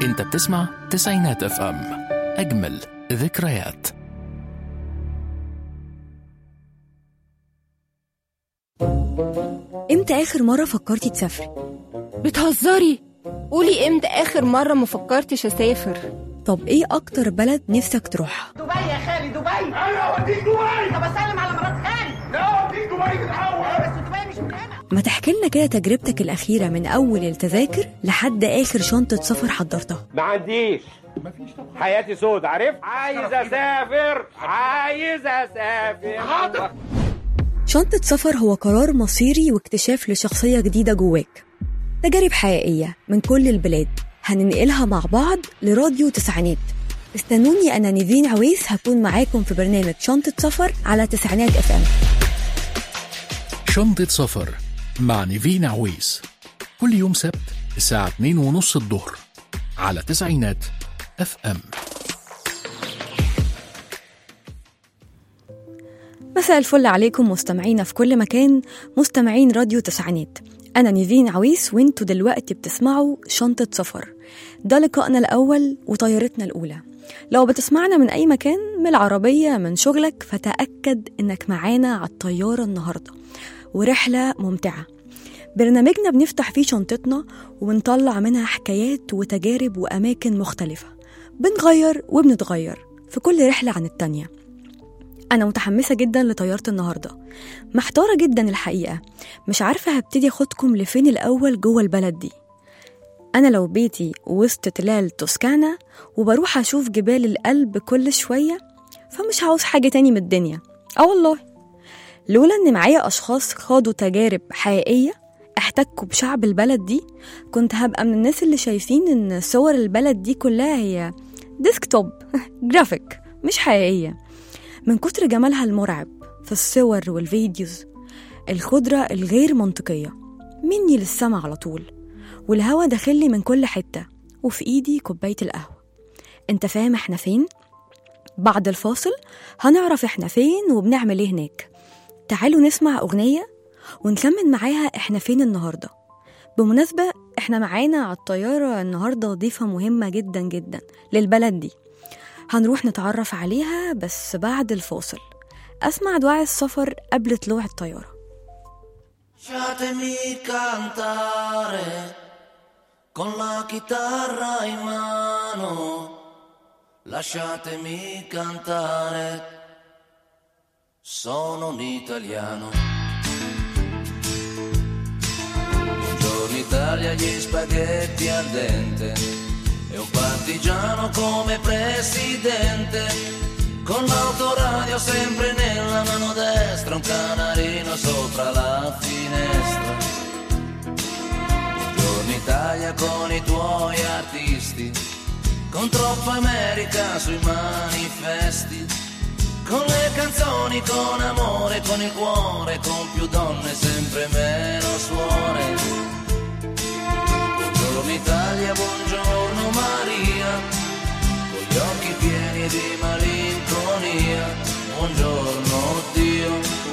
انت بتسمع تسعينات اف ام اجمل ذكريات امتى اخر مرة فكرتي تسافري؟ بتهزري قولي امتى اخر مرة ما فكرتش اسافر طب ايه اكتر بلد نفسك تروحها؟ دبي يا خالي دبي ايوه اوديك دبي طب اسلم على مرات خالي لا اوديك دبي الاول بس دبي مش من هنا ما تحكي لنا كده تجربتك الأخيرة من أول التذاكر لحد آخر شنطة سفر حضرتها ما عنديش حياتي سود عارف عايز اسافر عايز اسافر حاضر شنطة سفر هو قرار مصيري واكتشاف لشخصية جديدة جواك تجارب حقيقية من كل البلاد هننقلها مع بعض لراديو تسعينات استنوني أنا نيفين عويس هكون معاكم في برنامج شنطة سفر على تسعينات اف ام شنطة سفر مع نيفين عويس كل يوم سبت الساعة 2 ونص الظهر على تسعينات اف ام مساء الفل عليكم مستمعينا في كل مكان مستمعين راديو تسعينات أنا نيفين عويس وانتوا دلوقتي بتسمعوا شنطة سفر ده لقائنا الأول وطيارتنا الأولى لو بتسمعنا من أي مكان من العربية من شغلك فتأكد إنك معانا على الطيارة النهاردة ورحلة ممتعة برنامجنا بنفتح فيه شنطتنا وبنطلع منها حكايات وتجارب وأماكن مختلفة بنغير وبنتغير في كل رحلة عن التانية أنا متحمسة جدا لطيارة النهاردة محتارة جدا الحقيقة مش عارفة هبتدي أخدكم لفين الأول جوه البلد دي أنا لو بيتي وسط تلال توسكانا وبروح أشوف جبال القلب كل شوية فمش عاوز حاجة تاني من الدنيا آه والله لولا إن معايا أشخاص خاضوا تجارب حقيقية احتكوا بشعب البلد دي كنت هبقى من الناس اللي شايفين إن صور البلد دي كلها هي ديسكتوب جرافيك مش حقيقية من كتر جمالها المرعب في الصور والفيديوز الخضرة الغير منطقية مني للسما على طول والهوا داخلي من كل حتة وفي إيدي كوباية القهوة انت فاهم احنا فين؟ بعد الفاصل هنعرف احنا فين وبنعمل ايه هناك تعالوا نسمع أغنية ونكمل معاها احنا فين النهاردة بمناسبة احنا معانا على الطيارة النهاردة ضيفة مهمة جدا جدا للبلد دي هنروح نتعرف عليها بس بعد الفاصل أسمع دعاء السفر قبل طلوع الطيارة Lasciatemi cantare con la chitarra in mano. Lasciatemi cantare. Sono un italiano. Buongiorno Italia, gli spaghetti al dente. E un partigiano come presidente. Con l'autoradio sempre nella mano destra, un canarino sopra la finestra. Buongiorno Italia con i tuoi artisti, con troppa America sui manifesti, con le canzoni, con amore, con il cuore, con più donne, sempre meno suore. Buongiorno Italia, buongiorno Maria con gli occhi pieni di malinconia. Buongiorno Dio,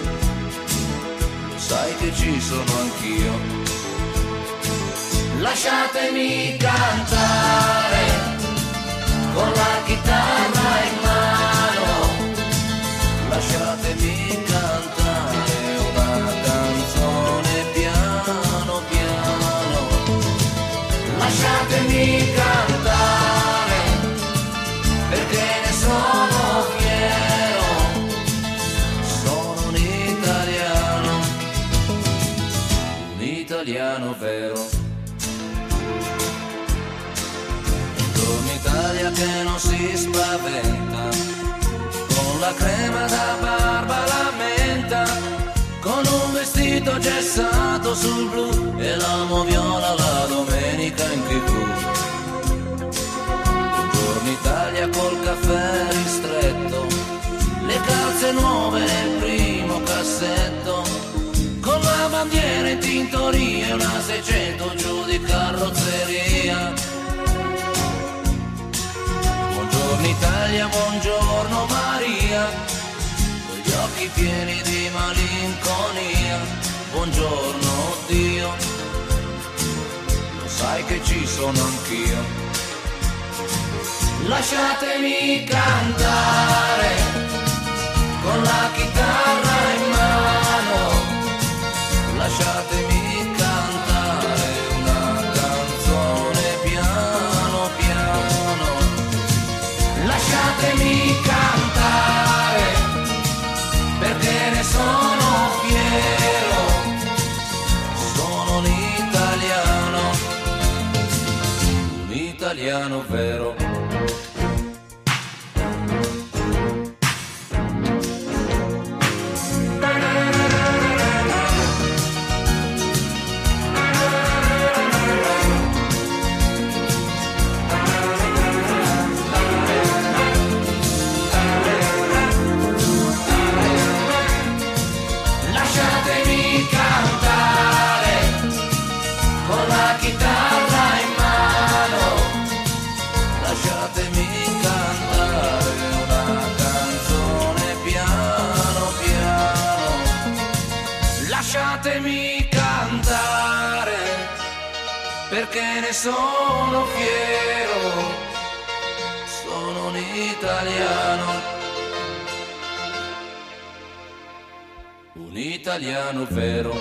lo sai che ci sono anch'io. Lasciatemi cantare con la chitarra in mano. Lasciatemi cantare una canzone piano piano. Lasciatemi cantare perché ne sono fiero, sono un italiano, un italiano vero. Buongiorno Italia che non si spaventa, con la crema da barba la menta, con un vestito gessato sul blu e l'amo viola la domenica in tv. Buongiorno Italia col caffè ristretto, le calze nuove nel primo cassetto, con la bandiera in tintoria e una 600 giù di carrozzeria. Buongiorno Italia, buongiorno Maria, con gli occhi pieni di malinconia. Buongiorno Dio, lo sai che ci sono anch'io. lasciatemi cantare con la chitarra in mano, lasciatemi cantare una canzone piano piano, lasciatemi cantare perché ne sono fiero, sono un italiano, un italiano vero. Lasciatemi cantare con la chitarra in mano, lasciatemi cantare una canzone piano piano, lasciatemi cantare perché ne sono fiero, sono un italiano. Un italiano vero.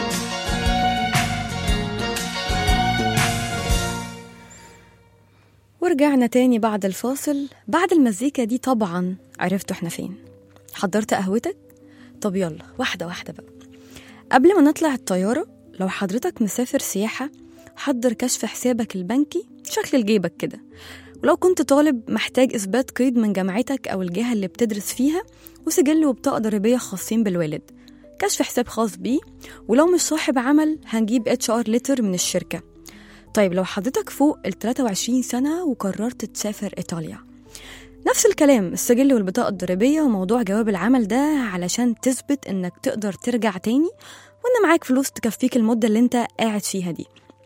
ورجعنا تاني بعد الفاصل بعد المزيكا دي طبعا عرفتوا احنا فين حضرت قهوتك طب يلا واحدة واحدة بقى قبل ما نطلع الطيارة لو حضرتك مسافر سياحة حضر كشف حسابك البنكي شكل جيبك كده ولو كنت طالب محتاج إثبات قيد من جامعتك أو الجهة اللي بتدرس فيها وسجل وبطاقة ضريبية خاصين بالوالد كشف حساب خاص بيه ولو مش صاحب عمل هنجيب اتش ار ليتر من الشركة طيب لو حضرتك فوق ال 23 سنة وقررت تسافر إيطاليا نفس الكلام السجل والبطاقة الضريبية وموضوع جواب العمل ده علشان تثبت إنك تقدر ترجع تاني وإن معاك فلوس تكفيك المدة اللي أنت قاعد فيها دي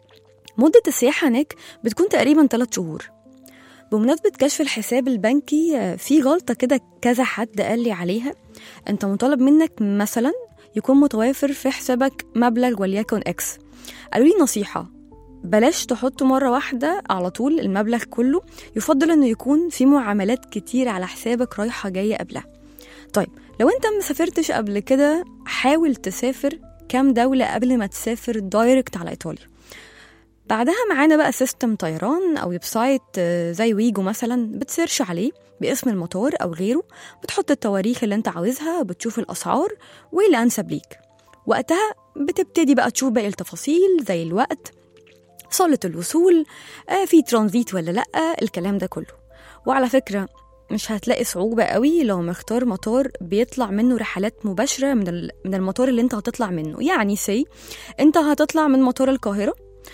مدة السياحة هناك بتكون تقريبا 3 شهور بمناسبة كشف الحساب البنكي آه، في غلطة كده كذا حد قال لي عليها انت مطالب منك مثلا يكون متوافر في حسابك مبلغ وليكن اكس قالوا لي نصيحة بلاش تحطه مرة واحدة على طول المبلغ كله يفضل انه يكون في معاملات كتير على حسابك رايحة جاية قبلها طيب لو انت ما سافرتش قبل كده حاول تسافر كام دولة قبل ما تسافر دايركت على ايطاليا بعدها معانا بقى سيستم طيران او ويب سايت آه، زي ويجو مثلا بتسيرش عليه باسم المطار او غيره بتحط التواريخ اللي انت عاوزها بتشوف الاسعار وايه الانسب ليك وقتها بتبتدي بقى تشوف باقي التفاصيل زي الوقت صالة الوصول آه، في ترانزيت ولا لأ الكلام ده كله وعلى فكرة مش هتلاقي صعوبة قوي لو مختار مطار بيطلع منه رحلات مباشرة من ال- من المطار اللي انت هتطلع منه يعني سي انت هتطلع من مطار القاهرة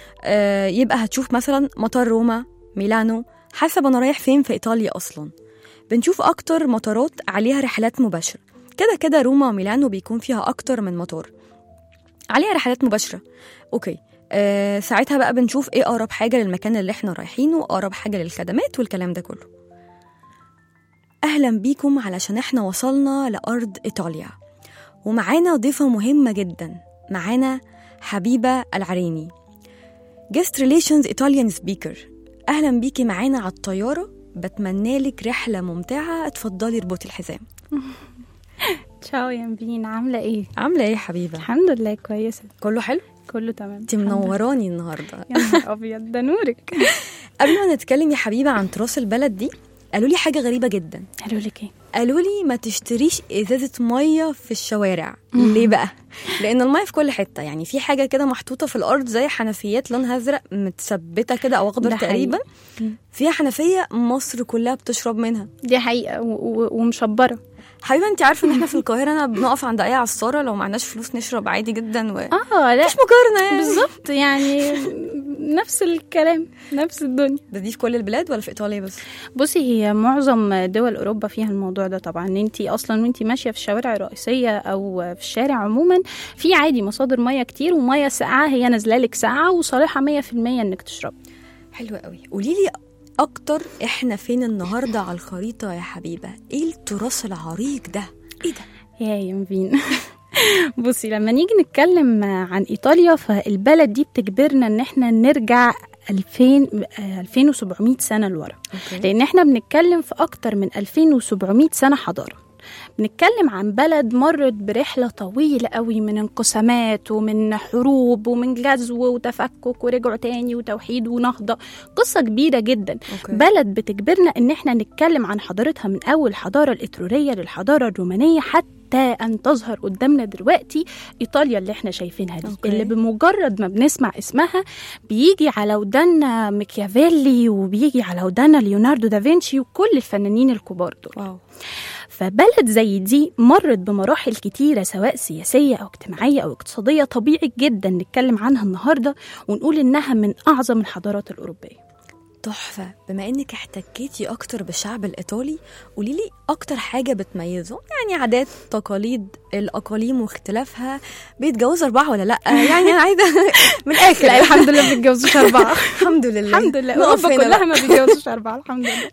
آه، يبقى هتشوف مثلا مطار روما ميلانو حسب انا رايح فين في ايطاليا اصلا بنشوف اكتر مطارات عليها رحلات مباشرة كده كده روما وميلانو بيكون فيها اكتر من مطار عليها رحلات مباشرة اوكي آه ساعتها بقى بنشوف ايه اقرب حاجة للمكان اللي احنا رايحينه واقرب حاجة للخدمات والكلام ده كله اهلا بيكم علشان احنا وصلنا لارض ايطاليا ومعانا ضيفة مهمة جدا معانا حبيبة العريني جيست ريليشنز ايطاليان سبيكر اهلا بيكي معانا على الطيارة بتمنى لك رحلة ممتعة اتفضلي اربطي الحزام تشاو يا مبين عاملة ايه؟ عاملة ايه يا حبيبة الحمد لله كويسة كله حلو كله تمام انت الحمد لله. منوراني النهارده يا نهار ابيض ده نورك قبل ما نتكلم يا حبيبه عن تراث البلد دي قالوا لي حاجه غريبه جدا قالوا لك ايه؟ قالوا لي ما تشتريش ازازه ميه في الشوارع ليه بقى لان الميه في كل حته يعني في حاجه كده محطوطه في الارض زي حنفيات لونها ازرق متثبته كده او اخضر ده حقيقي. تقريبا فيها حنفيه مصر كلها بتشرب منها دي حقيقة و- و- ومشبرة حبيبه انت عارفه ان احنا في القاهره انا بنقف عند اي عصاره لو معناش فلوس نشرب عادي جدا و... اه لا مش مقارنه يعني بالظبط يعني نفس الكلام نفس الدنيا ده دي في كل البلاد ولا في ايطاليا بس بصي هي معظم دول اوروبا فيها الموضوع ده طبعا ان انت اصلا وانت ماشيه في الشوارع الرئيسيه او في الشارع عموما في عادي مصادر ميه كتير وميه ساقعه هي نازله لك ساقعه وصالحه 100% انك تشربي حلوة قوي قولي لي اكتر احنا فين النهارده على الخريطه يا حبيبه ايه التراث العريق ده ايه ده يا يمين بصي لما نيجي نتكلم عن ايطاليا فالبلد دي بتجبرنا ان احنا نرجع 2000 آه، 2700 سنة لورا أوكي. لأن احنا بنتكلم في أكتر من 2700 سنة حضارة بنتكلم عن بلد مرت برحلة طويلة قوي من انقسامات ومن حروب ومن غزو وتفكك ورجعوا تاني وتوحيد ونهضة قصة كبيرة جدا أوكي. بلد بتجبرنا ان احنا نتكلم عن حضارتها من اول الحضارة الإترورية للحضارة الرومانية حتى أن تظهر قدامنا دلوقتي إيطاليا اللي احنا شايفينها دي أوكي. اللي بمجرد ما بنسمع اسمها بيجي على ودنا ميكيافيلي وبيجي على ودنا ليوناردو دافنشي وكل الفنانين الكبار دول واو فبلد زي دي مرت بمراحل كتيرة سواء سياسية أو اجتماعية أو اقتصادية طبيعي جدا نتكلم عنها النهاردة ونقول إنها من أعظم الحضارات الأوروبية تحفة بما انك احتكيتي اكتر بالشعب الايطالي قولي لي اكتر حاجة بتميزه يعني عادات تقاليد الاقاليم واختلافها بيتجوزوا اربعة ولا لا يعني انا عايزة من الاخر لا الحمد لله ما بيتجوزوش أربعة الحمد لله الحمد لله نقف أوروبا هنا كلها بقى. ما بيتجوزوش أربعة الحمد لله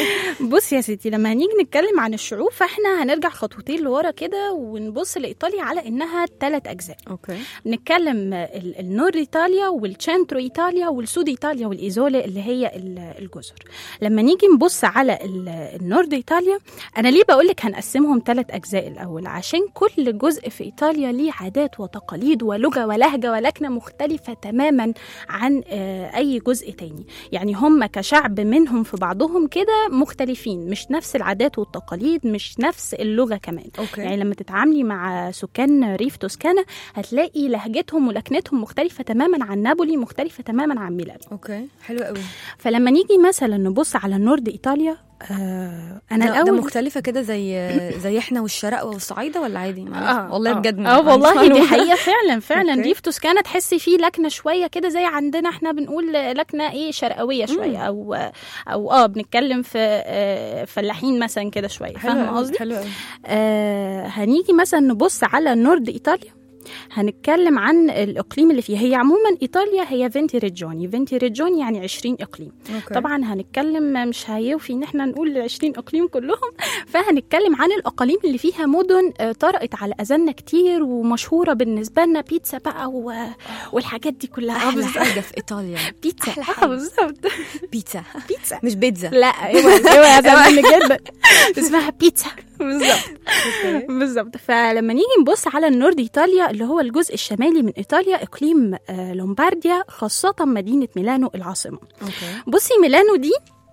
بص يا ستي لما هنيجي نتكلم عن الشعوب فاحنا هنرجع خطوتين لورا كده ونبص لإيطاليا على إنها ثلاث أجزاء اوكي نتكلم ال- النور ايطاليا والتشنترو ايطاليا والسود ايطاليا والايزولا اللي هي ال- الجزر لما نيجي نبص على ال- النورد ايطاليا انا ليه بقول لك هنقسمهم ثلاث اجزاء الاول عشان كل جزء في ايطاليا ليه عادات وتقاليد ولغه ولهجه ولكنه مختلفه تماما عن آه، اي جزء تاني يعني هم كشعب منهم في بعضهم كده مختلفين مش نفس العادات والتقاليد مش نفس اللغه كمان اوكي يعني لما تتعاملي مع سكان ريف توسكانا هتلاقي لهجتهم ولكنتهم مختلفة تماما عن نابولي مختلفة تماما عن ميلان اوكي حلو قوي فلما نيجي مثلا نبص على النورد إيطاليا آه أنا ده, ده الأول مختلفة كده زي زي احنا والشرق والصعيدة ولا عادي معلش والله بجد ما اه عنديش والله دي معلومة. حقيقه فعلا فعلا أوكي. ريف توسكانا تحسي فيه لكنه شويه كده زي عندنا احنا بنقول لكنه ايه شرقويه شويه او او اه بنتكلم في آه، فلاحين مثلا كده شويه حلو فاهمه قوي، قصدي حلو قوي آه هنيجي مثلا نبص على نورد ايطاليا هنتكلم عن الاقليم اللي فيها هي عموما ايطاليا هي فينتي ريجوني فينتي ريجوني يعني 20 اقليم أوكي. طبعا هنتكلم مش هيوفي ان احنا نقول ال 20 اقليم كلهم فهنتكلم عن الاقاليم اللي فيها مدن آه، طرقت على اذاننا كتير ومشهوره بالنسبه لنا بيتزا بقى و... والحاجات دي كلها آه، احلى بالظبط. حاجة في ايطاليا بيتزا أحلى اه حاجة. بالظبط بيتزا بيتزا مش بيتزا لا اوعي اوعي ازعل جدا اسمها بيتزا بالظبط بالظبط فلما نيجي نبص على النورد ايطاليا اللي هو الجزء الشمالي من ايطاليا اقليم آه، لومبارديا خاصه مدينه ميلانو العاصمه اوكي بصي ميلانو دي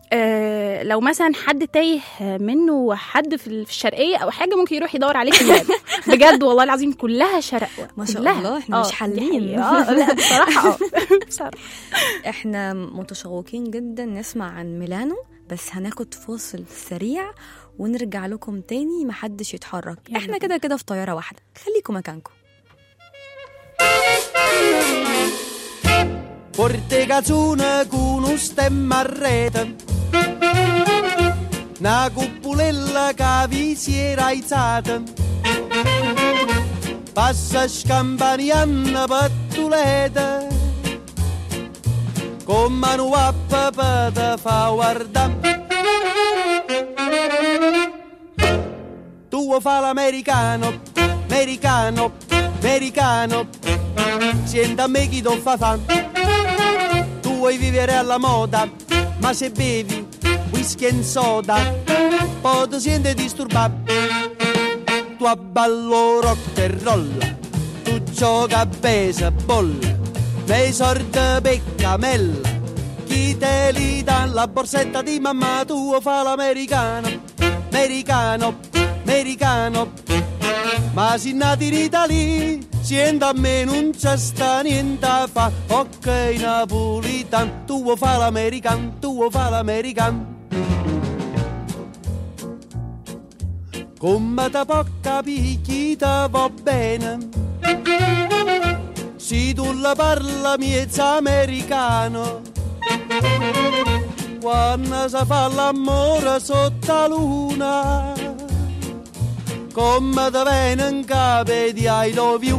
آه لو مثلا حد تايه منه حد في في الشرقيه او حاجه ممكن يروح يدور عليه في ميلانو بجد والله العظيم كلها شرقوه ما شاء كلها. الله، إحنا آه، مش دي حالين. حقيقة. اه لا بصراحه اه بصراحه احنا متشوقين جدا نسمع عن ميلانو بس هناخد فاصل سريع ونرجع لكم تاني محدش يتحرك يلا احنا بينا. كده كده في طيارة واحدة خليكم مكانكم Porte cazzone con un stemma a rete Una cupulella che vi si era alzata Passa scampanianna pattuleta Con mano a papà te fa guardare Tu vuoi fa l'americano, americano, americano Senta a me chi ti fa fa Tu vuoi vivere alla moda, ma se bevi whisky e soda Poi ti senti disturbato Tu abballo rock and roll Tu gioca a baseball Nei sordi peccamella Chi te li dà la borsetta di mamma Tu fa l'americano, americano, americano ma si nati in Italia, sienta a me non c'è sta niente a fa. Ok, napolitan, tu vuoi fa l'american, tu vuoi fa l'american. Come te può capire chi te va bene? Se tu la parla miezza americano, quando si fa l'amore sotto la luna, come te viene in capo di I love you.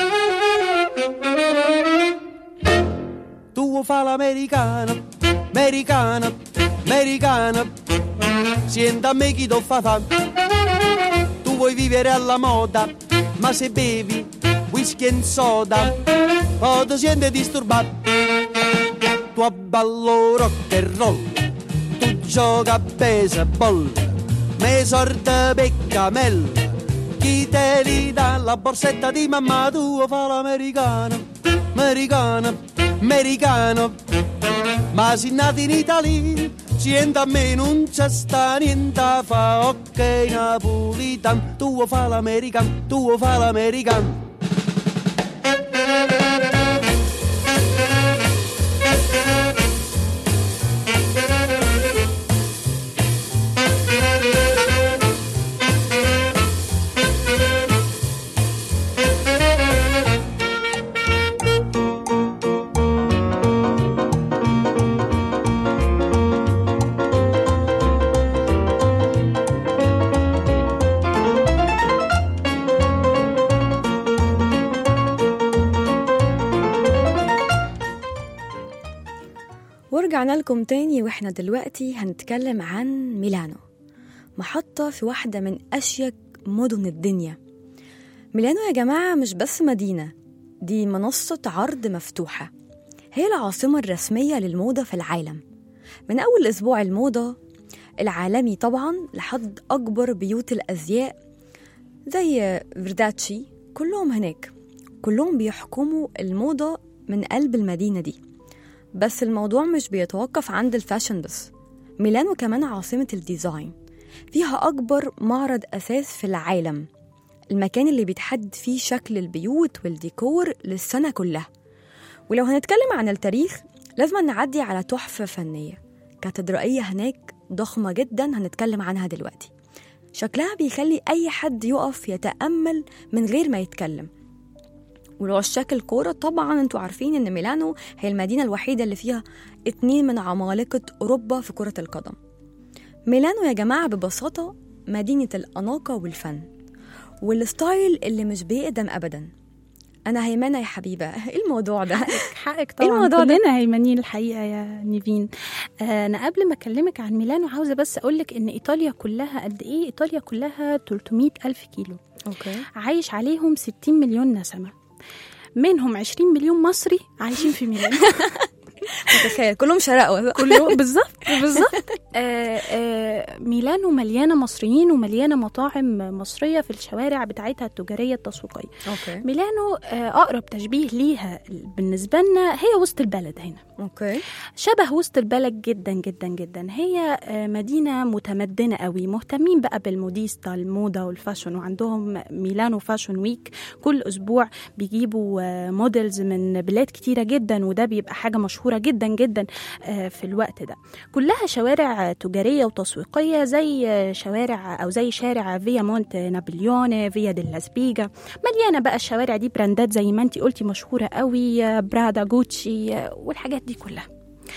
Tu vuoi fa l'americano, americano, americano, sienta a me chi ti fa fa. Tu vuoi vivere alla moda, ma se bevi whisky e soda, poi ti senti disturbato. tu ballo rock and roll, tu gioca a baseball, me sorte peccamella, chi te li dà la borsetta di mamma tua fa l'americano, americano, americano, ma si nati in Italia, sienta a me non c'è sta niente a fa, ok napolitan, tu fa l'americano, tu fa l'americano. ورجعنا لكم تاني واحنا دلوقتي هنتكلم عن ميلانو محطة في واحدة من أشيك مدن الدنيا ميلانو يا جماعة مش بس مدينة دي منصة عرض مفتوحة هي العاصمة الرسمية للموضة في العالم من أول أسبوع الموضة العالمي طبعا لحد أكبر بيوت الأزياء زي فيرداتشي كلهم هناك كلهم بيحكموا الموضة من قلب المدينة دي بس الموضوع مش بيتوقف عند الفاشن بس ميلانو كمان عاصمة الديزاين فيها أكبر معرض أثاث في العالم المكان اللي بيتحدد فيه شكل البيوت والديكور للسنة كلها ولو هنتكلم عن التاريخ لازم نعدي على تحفة فنية كاتدرائية هناك ضخمة جدا هنتكلم عنها دلوقتي شكلها بيخلي أي حد يقف يتأمل من غير ما يتكلم ولعشاق الكورة طبعا انتوا عارفين ان ميلانو هي المدينة الوحيدة اللي فيها اتنين من عمالقة أوروبا في كرة القدم ميلانو يا جماعة ببساطة مدينة الأناقة والفن والستايل اللي مش بيقدم أبدا أنا هيمنة يا حبيبة إيه الموضوع ده؟ حقك إيه طبعا الموضوع ده؟ كلنا هيمنين الحقيقه يا نيفين آه، انا قبل ما اكلمك عن ميلانو عاوزه بس اقول لك ان ايطاليا كلها قد ايه ايطاليا كلها 300 الف كيلو أوكي عايش عليهم 60 مليون نسمه منهم 20 مليون مصري عايشين في ميلانو متخيل كلهم شرقوا كله بالظبط بالظبط آه، آه، ميلانو مليانه مصريين ومليانه مطاعم مصريه في الشوارع بتاعتها التجاريه التسويقيه أوكي ميلانو آه، اقرب تشبيه ليها بالنسبه لنا هي وسط البلد هنا أوكي شبه وسط البلد جدا جدا جدا هي آه، مدينة متمدنة قوي مهتمين بقى بالموديستا الموضة والفاشن وعندهم ميلانو فاشن ويك كل أسبوع بيجيبوا آه، موديلز من بلاد كتيرة جدا وده بيبقى حاجة مشهورة جدا جدا آه، في الوقت ده كلها شوارع تجارية وتسويقية زي آه، شوارع أو زي شارع فيا مونت نابليون فيا ديلا سبيجا مليانة بقى الشوارع دي براندات زي ما انتي قلتي مشهورة قوي آه، برادا جوتشي آه، والحاجات دي كلها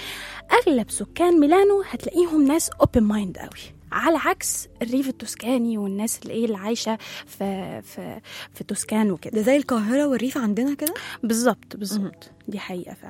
اغلب سكان ميلانو هتلاقيهم ناس اوبن مايند قوي على عكس الريف التوسكاني والناس اللي ايه اللي عايشه في في في توسكان وكده ده زي القاهرة والريف عندنا كده بالظبط بالظبط دي حقيقه فعلا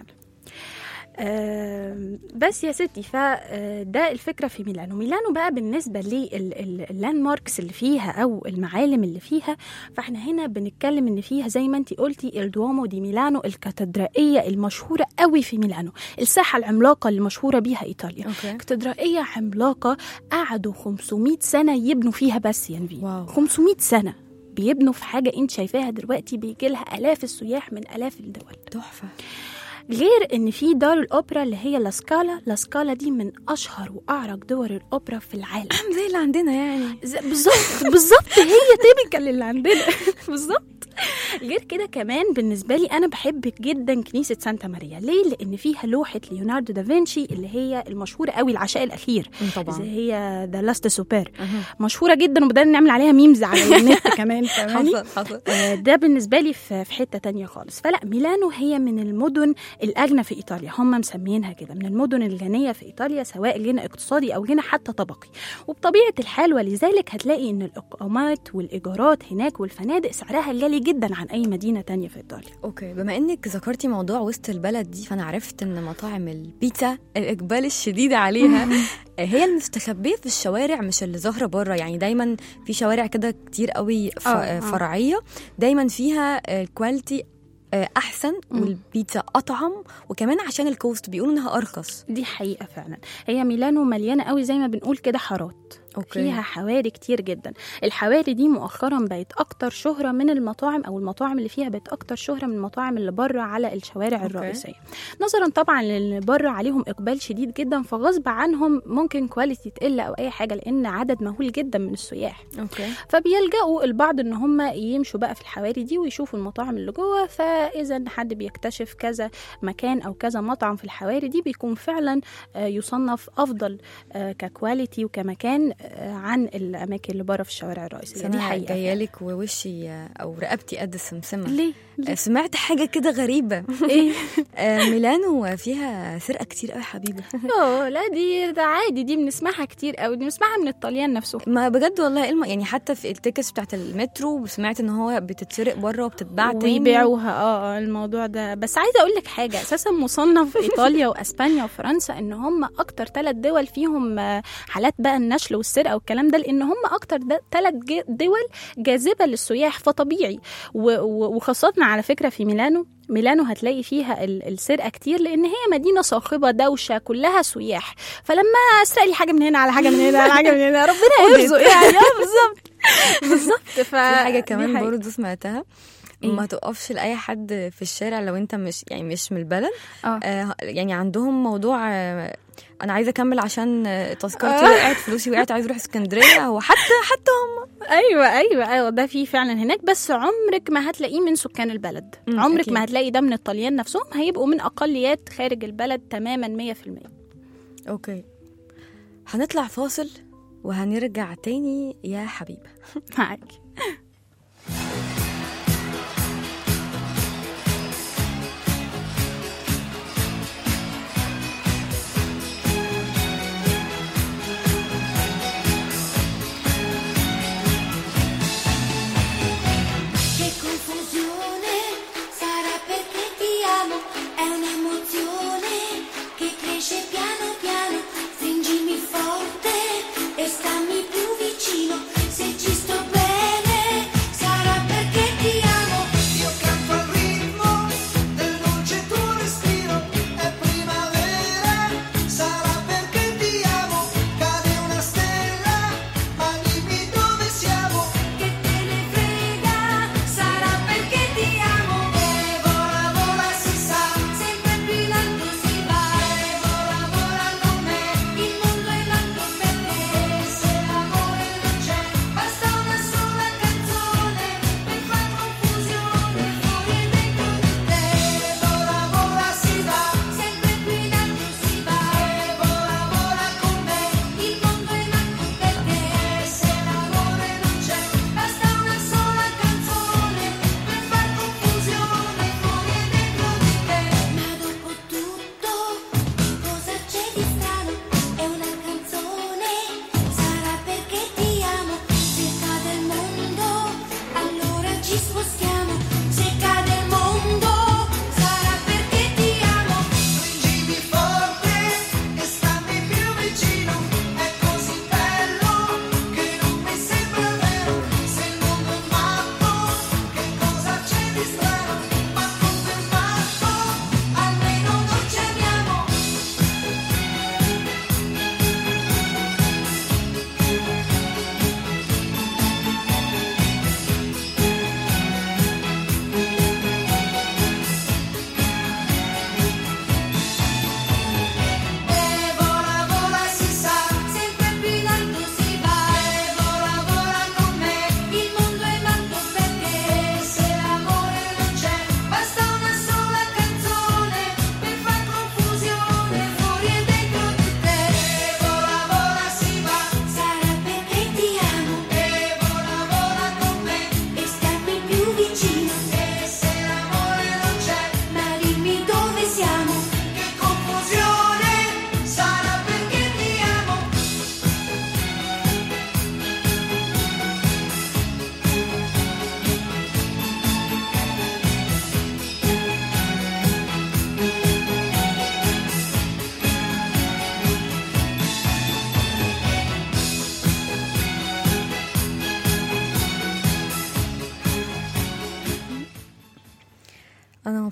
آم، بس يا ستي فده الفكره في ميلانو ميلانو بقى بالنسبه لللاند ماركس اللي فيها او المعالم اللي فيها فاحنا هنا بنتكلم ان فيها زي ما انت قلتي الدوامو دي ميلانو الكاتدرائيه المشهوره قوي في ميلانو الساحه العملاقه اللي مشهوره بيها ايطاليا أوكي كاتدرائيه عملاقه قعدوا 500 سنه يبنوا فيها بس يا نبي واو. 500 سنه بيبنوا في حاجه انت شايفاها دلوقتي بيجي لها الاف السياح من الاف الدول تحفة غير ان في دار الاوبرا اللي هي لاسكالا لاسكالا دي من اشهر واعرق دور الاوبرا في العالم زي اللي عندنا يعني ز- بالظبط بالظبط هي تيبيكال اللي عندنا بالظبط غير كده كمان بالنسبه لي انا بحب جدا كنيسه سانتا ماريا ليه لان فيها لوحه ليوناردو دافنشي اللي هي المشهوره قوي العشاء الاخير طبعا اللي هي ذا لاست سوبر مشهوره جدا وبدأنا نعمل عليها ميمز على النت كمان فاهماني حصل حصل آه، ده بالنسبة لي في في حتة تانية خالص فلا ميلانو هي من المدن الأغنى في إيطاليا هم مسمينها كده من المدن الغنية في إيطاليا سواء غنى اقتصادي أو غنى حتى طبقي وبطبيعة الحال ولذلك هتلاقي إن الإقامات والإيجارات هناك والفنادق سعرها غالي جدا عن أي مدينة تانية في إيطاليا اوكي بما انك ذكرتي موضوع وسط البلد دي فانا عرفت ان مطاعم البيتزا الاقبال الشديد عليها هي المستخبيه في الشوارع مش اللي ظاهره بره يعني دايما في شوارع كده كتير قوي ف... آه، آه. فرعيه دايما فيها الكواليتي آه، احسن والبيتزا اطعم وكمان عشان الكوست بيقولوا انها ارخص دي حقيقة فعلا هي ميلانو مليانة قوي زي ما بنقول كده حارات أوكي. فيها حواري كتير جدا الحواري دي مؤخرا بقت اكتر شهرة من المطاعم او المطاعم اللي فيها بقت اكتر شهرة من المطاعم اللي بره على الشوارع أوكي. الرئيسية نظرا طبعا لان بره عليهم اقبال شديد جدا فغصب عنهم ممكن كواليتي تقل او اي حاجة لان عدد مهول جدا من السياح اوكي فبيلجأوا البعض ان هم يمشوا بقى في الحواري دي ويشوفوا المطاعم اللي جوه فاذا حد بيكتشف كذا مكان او كذا مطعم في الحواري دي بيكون فعلا آه، يصنف افضل آه، ككواليتي وكمكان آه، عن الاماكن اللي بره في الشوارع الرئيسيه دي حقيقه جايه لك ووشي آه، او رقبتي قد السمسمه ليه؟ آه، سمعت حاجه كده غريبه ايه آه، ميلانو فيها سرقه كتير قوي يا حبيبي اه لا دي ده عادي دي بنسمعها كتير قوي دي بنسمعها من الطليان نفسهم ما بجد والله إيه الم... يعني حتى في التيكتس بتاعت المترو سمعت ان هو بتتسرق بره وبتتباع تاني ويبيعوها اه آه، الموضوع ده بس عايزه اقول لك حاجه اساسا مصنف ايطاليا واسبانيا وفرنسا ان هم اكتر ثلاث دول فيهم آه، حالات بقى النشل والسرقه والكلام ده لان هم اكتر ثلاث دول جاذبه للسياح فطبيعي و- و- وخاصه على فكره في ميلانو ميلانو هتلاقي فيها ال- السرقه كتير لان هي مدينه صاخبه دوشه كلها سياح فلما اسرق لي حاجه من هنا على حاجه من هنا على حاجه من هنا ربنا يرزق يعني آه، بالظبط بالظبط ف في حاجه دي كمان حقيقة. برضه سمعتها إيه؟ ما تقفش لاي حد في الشارع لو انت مش يعني مش من البلد اه آه يعني عندهم موضوع آه انا عايزه اكمل عشان آه، تذكرتي وقعت فلوسي وقعت عايزه اروح اسكندريه هو حتى حتى هم ايوه ايوه ايوه ده في فعلا هناك بس عمرك ما هتلاقيه من سكان البلد مم، عمرك أكيد. ما هتلاقي ده من الطليان نفسهم هيبقوا من اقليات خارج البلد تماما 100% اوكي هنطلع فاصل وهنرجع تاني يا حبيبه معاك Che confusione sarà perché ti amo, è un'emozione che cresce piano piano, stringimi forte e stammi più vicino, se ci sto bene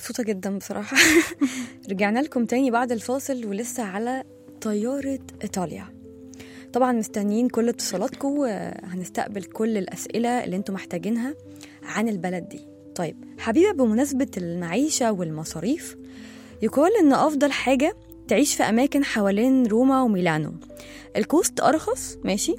مبسوطة جدا بصراحة رجعنا لكم تاني بعد الفاصل ولسه على طيارة إيطاليا طبعا مستنيين كل اتصالاتكم وهنستقبل كل الأسئلة اللي انتم محتاجينها عن البلد دي طيب حبيبة بمناسبة المعيشة والمصاريف يقال إن أفضل حاجة تعيش في أماكن حوالين روما وميلانو الكوست أرخص ماشي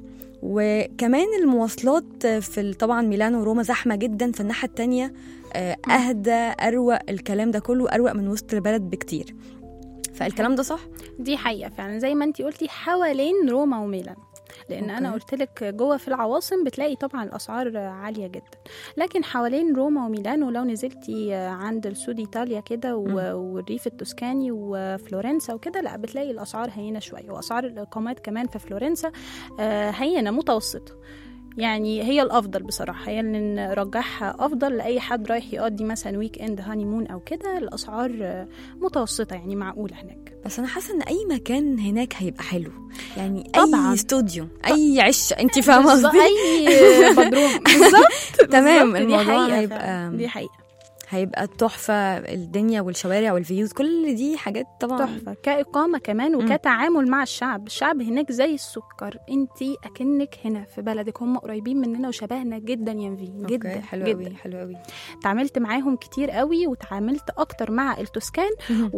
وكمان المواصلات في ال- طبعا ميلانو وروما زحمة جدا في الناحية التانية آه، أهدى أروق الكلام ده كله أروق من وسط البلد بكتير فالكلام ده صح؟ دي حقيقة فعلا زي ما انتي قلتي حوالين روما وميلان لان انا أوكي. قلت لك جوه في العواصم بتلاقي طبعا الاسعار عاليه جدا لكن حوالين روما وميلانو لو نزلتي عند السود ايطاليا كده و- والريف التوسكاني وفلورنسا وكده لا بتلاقي الاسعار هينه شويه واسعار الاقامات كمان في فلورنسا آه، هينه متوسطه يعني هي الافضل بصراحه هي اللي نرجحها افضل لاي حد رايح يقضي مثلا ويك اند هاني مون او كده الاسعار آه، متوسطه يعني معقوله هناك بس أنا حاسة إن أي مكان هناك هيبقى حلو يعني طبعاً. أي استوديو أي عش أنت فاهمة بالظبط، قصدي؟ اي بدروم بالظبط تمام، بالظبط، دي الموضوع حقيقة هيبقى- فعلاً، دي حقيقة هيبقى تحفة الدنيا والشوارع والفيوز كل دي حاجات طبعا تحفة كإقامة كمان وكتعامل مع الشعب الشعب هناك زي السكر انتي أكنك هنا في بلدك هم قريبين مننا وشبهنا جدا يا نفين جدا أوكي، حلو جدا قوي حلو قوي تعاملت معاهم كتير قوي وتعاملت أكتر مع التوسكان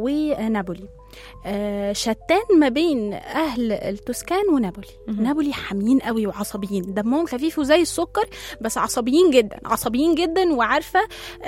ونابولي آه شتان ما بين اهل التوسكان ونابولي مهم. نابولي حاميين قوي وعصبيين دمهم خفيف وزي السكر بس عصبيين جدا عصبيين جدا وعارفه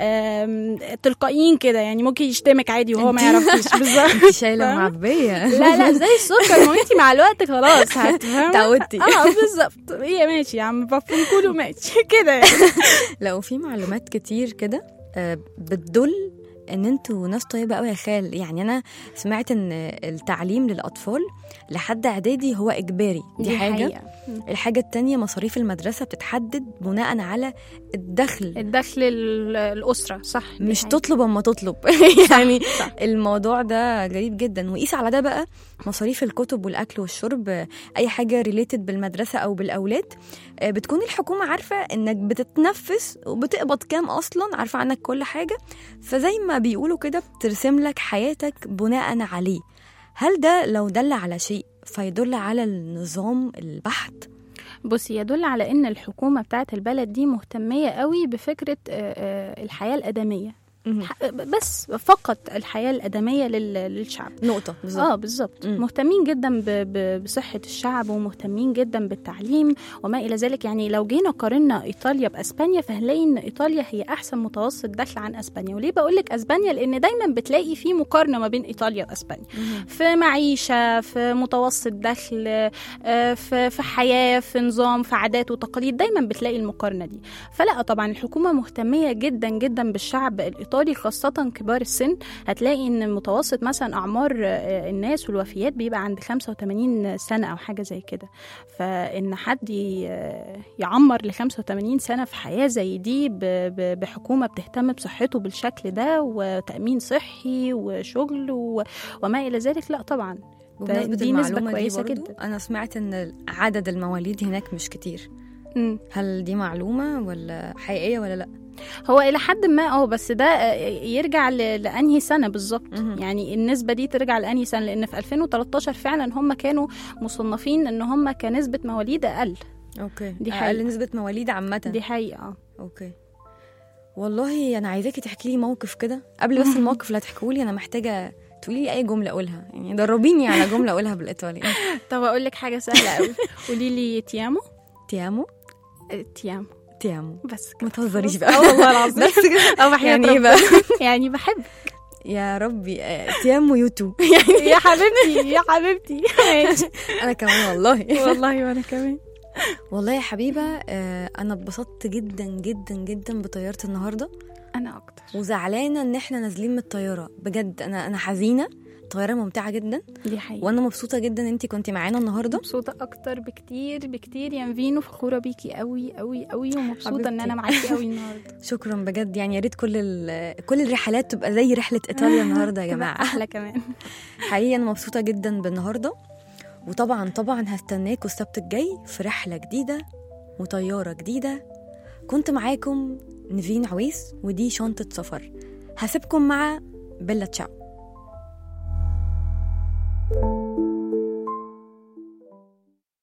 آم، تلقائيين كده يعني ممكن يشتمك عادي وهو ما انتي- يعرفش بالظبط انت شايلة فاهمة؟ معبية لا لا زي السكر ما انت مع الوقت خلاص هتفهمي تعودتي. اه بالظبط هي ماشي يا عم بفهم ماشي كده يعني لا وفي معلومات كتير كده آه، بتدل ان انتوا ناس طيبه قوي يا خال يعني انا سمعت ان التعليم للاطفال لحد اعدادي هو اجباري دي, دي حاجه حقيقة. الحاجه التانية مصاريف المدرسه بتتحدد بناء على الدخل الدخل ال- الاسره صح دي مش حقيقة. تطلب اما تطلب يعني الموضوع ده غريب جدا وقيس على ده بقى مصاريف الكتب والاكل والشرب آه، اي حاجه ريليتد بالمدرسه او بالاولاد آه، بتكون الحكومه عارفه انك بتتنفس وبتقبض كام اصلا عارفه عنك كل حاجه فزي ما بيقولوا كده بترسم لك حياتك بناء عليه هل ده لو دل على شيء فيدل على النظام البحت بصي يدل على ان الحكومه بتاعت البلد دي مهتميه قوي بفكره آه، آه، الحياه الادميه ح- بس فقط الحياه الادميه لل- للشعب نقطه بالظبط اه بالظبط مم. مهتمين جدا ب- ب- بصحه الشعب ومهتمين جدا بالتعليم وما الى ذلك يعني لو جينا قارنا ايطاليا باسبانيا فهنلاقي ان ايطاليا هي احسن متوسط دخل عن اسبانيا وليه بقول لك اسبانيا لان دايما بتلاقي في مقارنه ما بين ايطاليا واسبانيا في معيشه في متوسط دخل آه، في في حياه في نظام في عادات وتقاليد دايما بتلاقي المقارنه دي فلا طبعا الحكومه مهتميه جدا جدا بالشعب الايطالي خاصه كبار السن هتلاقي ان متوسط مثلا اعمار آه، الناس والوفيات بيبقى عند 85 سنه او حاجه زي كده فان حد ي- يعمر ل 85 سنه في حياه زي دي ب- ب- بحكومه بتهتم بصحته بالشكل ده وتامين صحي وشغل و- وما الى ذلك لا طبعا بمناسبة دي نسبة المعلومة دي كويسة برضو جدا. أنا سمعت إن عدد المواليد هناك مش كتير مم. هل دي معلومة ولا حقيقية ولا لأ؟ هو الى حد ما اه بس ده آه، يرجع ل- لانهي سنه بالظبط مهم. يعني النسبه دي ترجع لانهي سنه لان في 2013 فعلا هم كانوا مصنفين ان هم كنسبه مواليد اقل أوكي دي أقل حقيقة. نسبة مواليد عامة دي حقيقه اه أوكي والله أنا عايزاكي تحكي لي موقف كده قبل بس الموقف اللي هتحكيه لي أنا محتاجة تقولي لي أي جملة أقولها يعني دربيني على جملة أقولها بالإيطالي طب اقول لك حاجه سهله قوي قولي لي تيامو تيامو آه، تيامو تيامو بس ما كده. تهزريش اه بقى والله العظيم بس كده اه يعني إيه بقى؟ يعني بحب يا ربي آه، تيامو يوتو يا حبيبتي يا حبيبتي ماشي. أنا كمان والله والله وانا كمان والله يا حبيبة آه، أنا اتبسطت جدا جدا جدا بطيارة النهاردة انا اكتر وزعلانة إن إحنا نازلين من الطيارة بجد أنا أنا حزينة الطيارة ممتعة جدا دي حقيقة وأنا مبسوطة جدا إن أنتي كنتي معانا النهاردة مبسوطة أكتر بكتير بكتير يا نفينو فخورة بيكي قوي قوي قوي ومبسوطة إن حبيبتي. أنا معاكي قوي النهاردة شكرا بجد يعني يا ريت كل ال- كل الرحلات تبقى زي رحلة إيطاليا النهاردة يا جماعة أحلى كمان حقيقي أنا مبسوطة جدا بالنهاردة وطبعا طبعا هستناكوا السبت الجاي في رحلة جديدة وطيارة جديدة كنت معاكم نيفين عويس ودي شنطة سفر هسيبكم مع بيلا تشاو